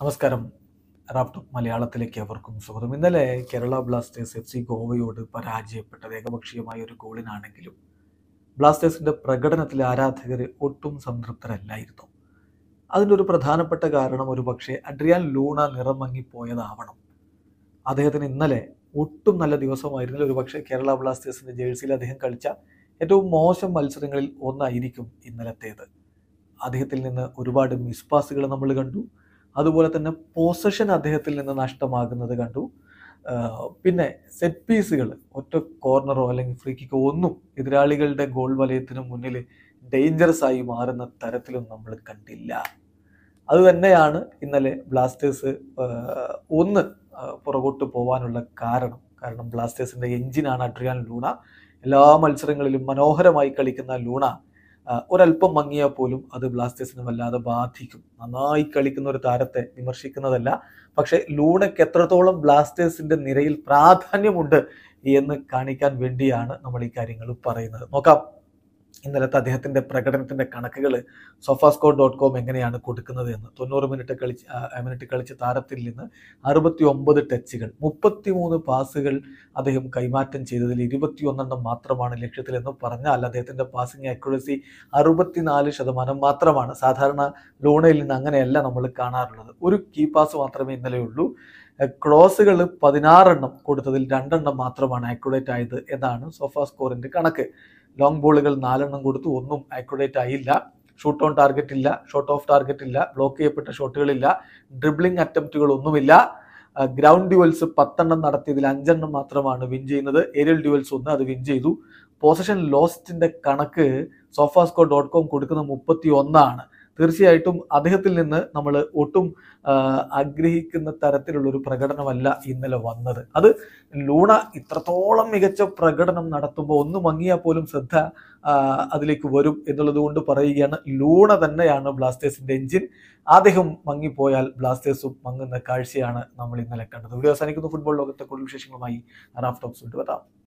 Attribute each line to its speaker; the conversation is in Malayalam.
Speaker 1: നമസ്കാരം റാപ്ടോപ്പ് മലയാളത്തിലേക്ക് അവർക്കും സ്വാഗതം ഇന്നലെ കേരള ബ്ലാസ്റ്റേഴ്സ് എഫ് സി ഗോവയോട് പരാജയപ്പെട്ടത് ഏകപക്ഷീയമായ ഒരു ഗോളിനാണെങ്കിലും ബ്ലാസ്റ്റേഴ്സിന്റെ പ്രകടനത്തിൽ ആരാധകർ ഒട്ടും സംതൃപ്തരല്ലായിരുന്നു അതിൻ്റെ ഒരു പ്രധാനപ്പെട്ട കാരണം ഒരു പക്ഷേ അഡ്രിയാൻ ലൂണ നിറം മങ്ങിപ്പോയതാവണം അദ്ദേഹത്തിന് ഇന്നലെ ഒട്ടും നല്ല ദിവസമായിരുന്നില്ല ഒരു പക്ഷേ കേരള ബ്ലാസ്റ്റേഴ്സിന്റെ ജേഴ്സിയിൽ അദ്ദേഹം കളിച്ച ഏറ്റവും മോശം മത്സരങ്ങളിൽ ഒന്നായിരിക്കും ഇന്നലത്തേത് അദ്ദേഹത്തിൽ നിന്ന് ഒരുപാട് മിസ് പാസുകൾ നമ്മൾ കണ്ടു അതുപോലെ തന്നെ പൊസഷൻ അദ്ദേഹത്തിൽ നിന്ന് നഷ്ടമാകുന്നത് കണ്ടു ആഹ് പിന്നെ സെറ്റ് പീസുകൾ ഒറ്റ കോർണറോ അല്ലെങ്കിൽ ഫ്രീ കിക്കോ ഒന്നും എതിരാളികളുടെ ഗോൾ വലയത്തിന് മുന്നിൽ ഡേഞ്ചറസ് ആയി മാറുന്ന തരത്തിലും നമ്മൾ കണ്ടില്ല അത് തന്നെയാണ് ഇന്നലെ ബ്ലാസ്റ്റേഴ്സ് ആഹ് ഒന്ന് ആഹ് പുറകോട്ട് പോകാനുള്ള കാരണം കാരണം ബ്ലാസ്റ്റേഴ്സിന്റെ എഞ്ചിനാണ് അഡ്രിയാൻ ലൂണ എല്ലാ മത്സരങ്ങളിലും മനോഹരമായി കളിക്കുന്ന ലൂണ ആ, ഒരല്പം മങ്ങിയാൽ പോലും അത് ബ്ലാസ്റ്റേഴ്സിനെ വല്ലാതെ ബാധിക്കും നന്നായി കളിക്കുന്ന ഒരു താരത്തെ വിമർശിക്കുന്നതല്ല പക്ഷെ ലൂണയ്ക്ക് എത്രത്തോളം ബ്ലാസ്റ്റേഴ്സിന്റെ നിരയിൽ പ്രാധാന്യമുണ്ട് എന്ന് കാണിക്കാൻ വേണ്ടിയാണ് നമ്മൾ ഈ കാര്യങ്ങൾ പറയുന്നത് നോക്കാം ഇന്നലത്തെ അദ്ദേഹത്തിന്റെ പ്രകടനത്തിന്റെ കണക്കുകൾ സോഫാസ്കോ ഡോട്ട് കോം എങ്ങനെയാണ് കൊടുക്കുന്നത് എന്ന് തൊണ്ണൂറ് മിനിറ്റ് കളിച്ച് ആ, മിനിറ്റ് കളിച്ച താരത്തിൽ നിന്ന് അറുപത്തി ഒമ്പത് ടച്ചുകൾ മുപ്പത്തിമൂന്ന് പാസുകൾ അദ്ദേഹം കൈമാറ്റം ചെയ്തതിൽ ഇരുപത്തിയൊന്നെണ്ണം മാത്രമാണ് ലക്ഷ്യത്തിൽ എന്ന് പറഞ്ഞാൽ അദ്ദേഹത്തിന്റെ പാസിംഗ് ആക്യുറസി അറുപത്തിനാല് ശതമാനം മാത്രമാണ് സാധാരണ ലൂണയിൽ നിന്ന് അങ്ങനെയല്ല നമ്മൾ കാണാറുള്ളത് ഒരു കീ പാസ് മാത്രമേ ഇന്നലെ ഉള്ളൂ ക്രോസുകൾ പതിനാറെണ്ണം കൊടുത്തതിൽ രണ്ടെണ്ണം മാത്രമാണ് ആക്യുറേറ്റ് ആയത് എന്നാണ് സോഫാ സ്കോറിന്റെ കണക്ക് ലോങ് ബോളുകൾ നാലെണ്ണം കൊടുത്തു ഒന്നും ആക്യുറേറ്റ് ആയില്ല ഷൂട്ട് ഓൺ ടാർഗറ്റ് ഇല്ല ഷോട്ട് ഓഫ് ടാർഗറ്റ് ഇല്ല ബ്ലോക്ക് ചെയ്യപ്പെട്ട ഷോട്ടുകളില്ല ഡ്രിബ്ലിംഗ് അറ്റംപ്റ്റുകൾ ഒന്നുമില്ല ഗ്രൗണ്ട് ഡ്യുവൽസ് പത്തെണ്ണം നടത്തിയതിൽ അഞ്ചെണ്ണം മാത്രമാണ് വിൻ ചെയ്യുന്നത് ഏരിയൽ ഡ്യുവൽസ് ഒന്ന് അത് വിൻ ചെയ്തു പൊസിഷൻ ലോസ്റ്റിന്റെ കണക്ക് സോഫാസ്കോ ഡോട്ട് കോം കൊടുക്കുന്ന മുപ്പത്തി ഒന്നാണ് തീർച്ചയായിട്ടും അദ്ദേഹത്തിൽ നിന്ന് നമ്മൾ ഒട്ടും ആ, ആഗ്രഹിക്കുന്ന തരത്തിലുള്ള ഒരു പ്രകടനമല്ല ഇന്നലെ വന്നത് അത് ലൂണ ഇത്രത്തോളം മികച്ച പ്രകടനം നടത്തുമ്പോൾ ഒന്ന് മങ്ങിയാൽ പോലും ശ്രദ്ധ ആ, അതിലേക്ക് വരും എന്നുള്ളത് കൊണ്ട് പറയുകയാണ് ലൂണ തന്നെയാണ് ബ്ലാസ്റ്റേഴ്സിന്റെ എഞ്ചിൻ അദ്ദേഹം മങ്ങിപ്പോയാൽ ബ്ലാസ്റ്റേഴ്സും മങ്ങുന്ന കാഴ്ചയാണ് നമ്മൾ ഇന്നലെ കണ്ടത് വീഡിയോ അവസാനിക്കുന്ന ഫുട്ബോൾ ലോകത്തെ കൂടുതൽ വിശേഷങ്ങളുമായി റാഫ് ടോക്സ് കൊണ്ടുവരാം